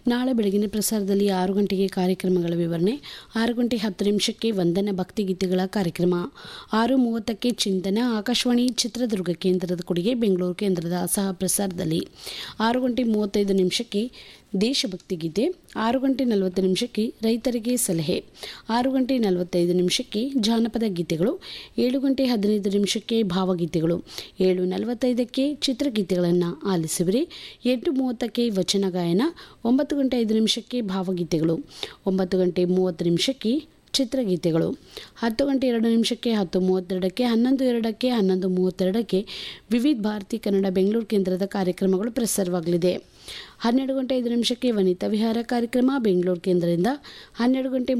ನಾಳೆ ಬೆಳಗಿನ ಪ್ರಸಾರದಲ್ಲಿ ಆರು ಗಂಟೆಗೆ ಕಾರ್ಯಕ್ರಮಗಳ ವಿವರಣೆ ಆರು ಗಂಟೆ ಹತ್ತು ನಿಮಿಷಕ್ಕೆ ವಂದನ ಭಕ್ತಿಗೀತೆಗಳ ಕಾರ್ಯಕ್ರಮ ಆರು ಮೂವತ್ತಕ್ಕೆ ಚಿಂತನ ಆಕಾಶವಾಣಿ ಚಿತ್ರದುರ್ಗ ಕೇಂದ್ರದ ಕೊಡುಗೆ ಬೆಂಗಳೂರು ಕೇಂದ್ರದ ಸಹ ಪ್ರಸಾರದಲ್ಲಿ ಆರು ಗಂಟೆ ಮೂವತ್ತೈದು ನಿಮಿಷಕ್ಕೆ ದೇಶಭಕ್ತಿ ಗೀತೆ ಆರು ಗಂಟೆ ನಲವತ್ತು ನಿಮಿಷಕ್ಕೆ ರೈತರಿಗೆ ಸಲಹೆ ಆರು ಗಂಟೆ ನಲವತ್ತೈದು ನಿಮಿಷಕ್ಕೆ ಜಾನಪದ ಗೀತೆಗಳು ಏಳು ಗಂಟೆ ಹದಿನೈದು ನಿಮಿಷಕ್ಕೆ ಭಾವಗೀತೆಗಳು ಏಳು ನಲವತ್ತೈದಕ್ಕೆ ಚಿತ್ರಗೀತೆಗಳನ್ನು ಆಲಿಸುವಿರಿ ಎಂಟು ಮೂವತ್ತಕ್ಕೆ ವಚನ ಗಾಯನ ಒಂಬತ್ತು ಗಂಟೆ ಐದು ನಿಮಿಷಕ್ಕೆ ಭಾವಗೀತೆಗಳು ಒಂಬತ್ತು ಗಂಟೆ ಮೂವತ್ತು ನಿಮಿಷಕ್ಕೆ ಚಿತ್ರಗೀತೆಗಳು ಹತ್ತು ಗಂಟೆ ಎರಡು ನಿಮಿಷಕ್ಕೆ ಹತ್ತು ಮೂವತ್ತೆರಡಕ್ಕೆ ಹನ್ನೊಂದು ಎರಡಕ್ಕೆ ಹನ್ನೊಂದು ಮೂವತ್ತೆರಡಕ್ಕೆ ವಿವಿಧ ಭಾರತಿ ಕನ್ನಡ ಬೆಂಗಳೂರು ಕೇಂದ್ರದ ಕಾರ್ಯಕ್ರಮಗಳು ಪ್ರಸಾರವಾಗಲಿದೆ ಹನ್ನೆರಡು ಗಂಟೆ ಐದು ನಿಮಿಷಕ್ಕೆ ವನಿತಾ ವಿಹಾರ ಕಾರ್ಯಕ್ರಮ ಬೆಂಗಳೂರು ಕೇಂದ್ರದಿಂದ ಹನ್ನೆರಡು ಗಂಟೆ